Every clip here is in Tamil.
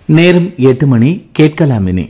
நேரம் எட்டு மணி கேட்கலாம் இனி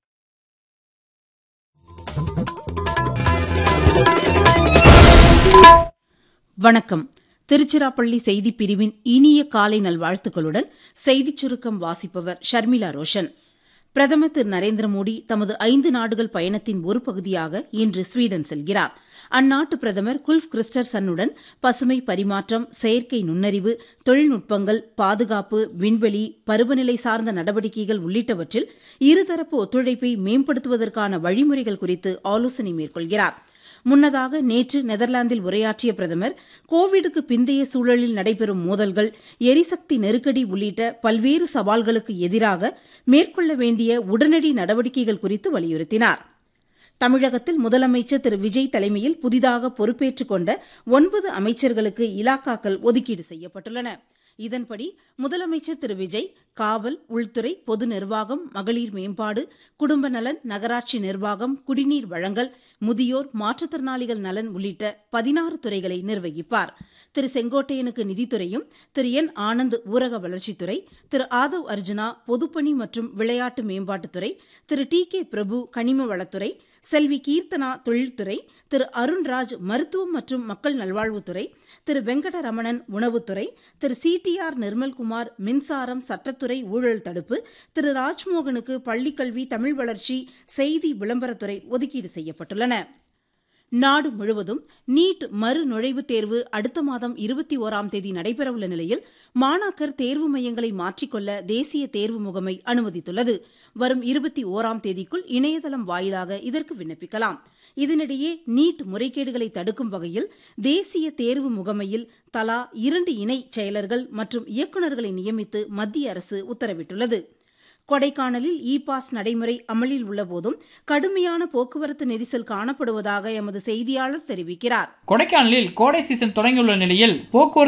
வணக்கம் திருச்சிராப்பள்ளி செய்திப் பிரிவின் இனிய காலை நல்வாழ்த்துக்களுடன் செய்திச் சுருக்கம் வாசிப்பவர் ஷர்மிளா ரோஷன் பிரதமர் திரு நரேந்திர மோடி தமது ஐந்து நாடுகள் பயணத்தின் ஒரு பகுதியாக இன்று ஸ்வீடன் செல்கிறார் அந்நாட்டு பிரதமர் குல்ஃப் கிறிஸ்டர்சனுடன் பசுமை பரிமாற்றம் செயற்கை நுண்ணறிவு தொழில்நுட்பங்கள் பாதுகாப்பு விண்வெளி பருவநிலை சார்ந்த நடவடிக்கைகள் உள்ளிட்டவற்றில் இருதரப்பு ஒத்துழைப்பை மேம்படுத்துவதற்கான வழிமுறைகள் குறித்து ஆலோசனை மேற்கொள்கிறார் முன்னதாக நேற்று நெதர்லாந்தில் உரையாற்றிய பிரதமர் கோவிடுக்கு பிந்தைய சூழலில் நடைபெறும் மோதல்கள் எரிசக்தி நெருக்கடி உள்ளிட்ட பல்வேறு சவால்களுக்கு எதிராக மேற்கொள்ள வேண்டிய உடனடி நடவடிக்கைகள் குறித்து வலியுறுத்தினார் தமிழகத்தில் முதலமைச்சர் திரு விஜய் தலைமையில் புதிதாக பொறுப்பேற்றுக் கொண்ட ஒன்பது அமைச்சர்களுக்கு இலாக்காக்கள் ஒதுக்கீடு செய்யப்பட்டுள்ளன இதன்படி முதலமைச்சர் திரு விஜய் காவல் உள்துறை பொது நிர்வாகம் மகளிர் மேம்பாடு குடும்ப நலன் நகராட்சி நிர்வாகம் குடிநீர் வழங்கல் முதியோர் மாற்றுத்திறனாளிகள் நலன் உள்ளிட்ட பதினாறு துறைகளை நிர்வகிப்பார் திரு செங்கோட்டையனுக்கு நிதித்துறையும் திரு என் ஆனந்த் ஊரக வளர்ச்சித்துறை திரு ஆதவ் அர்ஜுனா பொதுப்பணி மற்றும் விளையாட்டு மேம்பாட்டுத்துறை திரு டி கே பிரபு கனிம வளத்துறை செல்வி கீர்த்தனா தொழில்துறை திரு அருண்ராஜ் மருத்துவம் மற்றும் மக்கள் நல்வாழ்வுத்துறை திரு வெங்கடரமணன் உணவுத்துறை Thiru C T R Nirmalkumar மின்சாரம் சட்டத்துறை ஊழல் தடுப்பு திரு ராஜ்மோகனுக்கு பள்ளிக்கல்வி தமிழ் வளர்ச்சி செய்தி விளம்பரத்துறை ஒதுக்கீடு செய்யப்பட்டுள்ளன நாடு முழுவதும் நீட் மறு நுழைவுத் தேர்வு அடுத்த மாதம் இருபத்தி ஓராம் தேதி நடைபெறவுள்ள நிலையில் மாணாக்கர் தேர்வு மையங்களை மாற்றிக்கொள்ள தேசிய தேர்வு முகமை அனுமதித்துள்ளது வரும் இருபத்தி ஓராம் தேதிக்குள் இணையதளம் வாயிலாக இதற்கு விண்ணப்பிக்கலாம் இதனிடையே நீட் முறைகேடுகளை தடுக்கும் வகையில் தேசிய தேர்வு முகமையில் தலா இரண்டு இணை செயலர்கள் மற்றும் இயக்குநர்களை நியமித்து மத்திய அரசு உத்தரவிட்டுள்ளது கொடைக்கானலில் இ பாஸ் நடைமுறை அமலில் உள்ளபோதும் கடுமையான போக்குவரத்து நெரிசல் காணப்படுவதாக எமது செய்தியாளர் தெரிவிக்கிறார் கொடைக்கானலில் கோடை சீசன் தொடங்கியுள்ள நிலையில் போக்குவரத்து